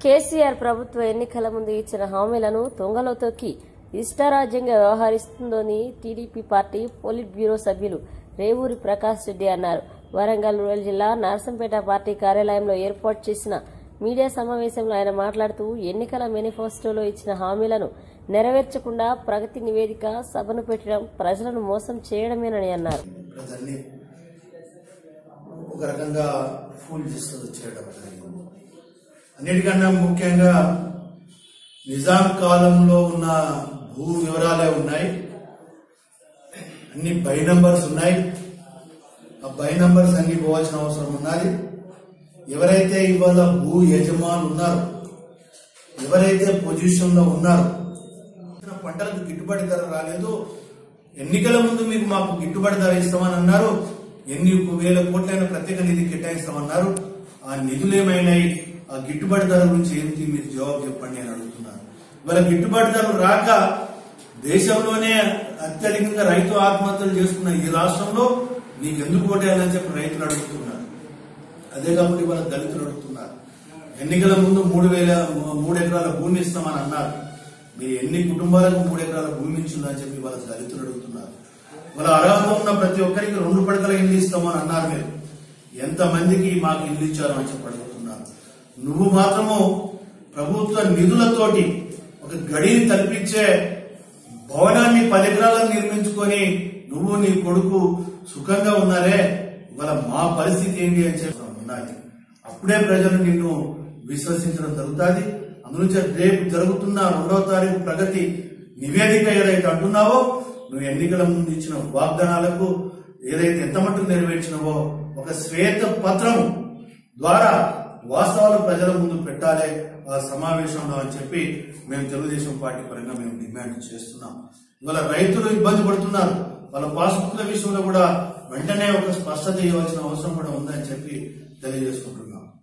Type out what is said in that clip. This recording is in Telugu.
కేసీఆర్ ప్రభుత్వ ఎన్నికల ముందు ఇచ్చిన హామీలను తొంగలో తొక్కి ఇష్టారాజ్యంగా వ్యవహరిస్తుందని టీడీపీ పార్టీ పోలిట్ బ్యూరో సభ్యులు రేవూరి ప్రకాష్ రెడ్డి అన్నారు వరంగల్ రూరల్ జిల్లా నర్సంపేట పార్టీ కార్యాలయంలో ఏర్పాటు చేసిన మీడియా సమావేశంలో ఆయన మాట్లాడుతూ ఎన్నికల మేనిఫెస్టోలో ఇచ్చిన హామీలను నెరవేర్చకుండా ప్రగతి నివేదిక సభను పెట్టడం ప్రజలను మోసం చేయడమేనని అన్నారు ప్రజల్ని ఒక రకంగా ఫూల్ చేస్తూ చేయడం జరిగింది అన్నిటికన్నా ముఖ్యంగా నిజాం కాలంలో ఉన్న భూ వివరాలే ఉన్నాయి అన్ని బై నంబర్స్ ఉన్నాయి ఆ బై నంబర్స్ అన్ని పోవాల్సిన అవసరం ఉన్నది ఎవరైతే ఇవాళ భూ యజమానులు ఉన్నారో ఎవరైతే పొజిషన్ లో ఉన్నారో ఇతర పంటలకు గిట్టుబాటు ధర రాలేదు ఎన్నికల ముందు మీకు మాకు గిట్టుబాటు ధర ఇస్తామని అన్నారు ఎన్ని వేల కోట్లైన ప్రత్యేక నిధి కేటాయిస్తామన్నారు ఆ నిధులు ఏమైనాయి ఆ గిట్టుబాటు ధర గురించి ఏంటి మీరు జవాబు చెప్పండి అని అడుగుతున్నారు ఇవాళ గిట్టుబాటు ధరలు రాక దేశంలోనే అత్యధికంగా రైతు ఆత్మహత్యలు చేసుకున్న ఈ రాష్ట్రంలో నీకు ఎందుకు ఓటేయాలని చెప్పి రైతులు అడుగుతున్నారు అదే కాకుండా ఇవాళ దళితులు అడుగుతున్నారు ఎన్నికల ముందు మూడు వేల మూడు ఎకరాల భూమి ఇస్తామని అన్నారు మీరు ఎన్ని కుటుంబాలకు మూడు ఎకరాల భూమి ఇచ్చిందని చెప్పి వాళ్ళ దళితులు అడుగుతున్నారు వాళ్ళ అర్హత ఉన్న ప్రతి ఒక్కరికి రెండు పడకల ఇల్లు ఇస్తామని అన్నారు మీరు ఎంత మందికి మాకు ఇల్లు ఇచ్చారు అని చెప్పి అడుగుతున్నారు నువ్వు మాత్రము ప్రభుత్వ నిధులతోటి ఒక గడిని తలపించే భవనాన్ని పది ఎకరాలను నిర్మించుకొని నువ్వు నీ కొడుకు సుఖంగా ఉన్నారే ఇవాళ మా పరిస్థితి ఏంటి అని చెప్పి ఉన్నాయి అప్పుడే ప్రజలు నిన్ను విశ్వసించడం జరుగుతుంది అందునుంచి రేపు జరుగుతున్న రెండవ తారీఖు ప్రగతి నివేదిక ఏదైతే అంటున్నావో నువ్వు ఎన్నికల ముందు ఇచ్చిన వాగ్దానాలకు ఏదైతే ఎంత మట్టుకు నెరవేర్చినవో ఒక శ్వేత పత్రం ద్వారా వాస్తవాలు ప్రజల ముందు పెట్టాలి ఆ సమావేశంలో అని చెప్పి మేము తెలుగుదేశం పార్టీ పరంగా మేము డిమాండ్ చేస్తున్నాం ఇవాళ రైతులు ఇబ్బంది పడుతున్నారు వాళ్ళ పాస్బుక్ల విషయంలో కూడా వెంటనే ఒక స్పష్టత ఇవ్వాల్సిన అవసరం కూడా ఉందని చెప్పి తెలియజేసుకుంటున్నాం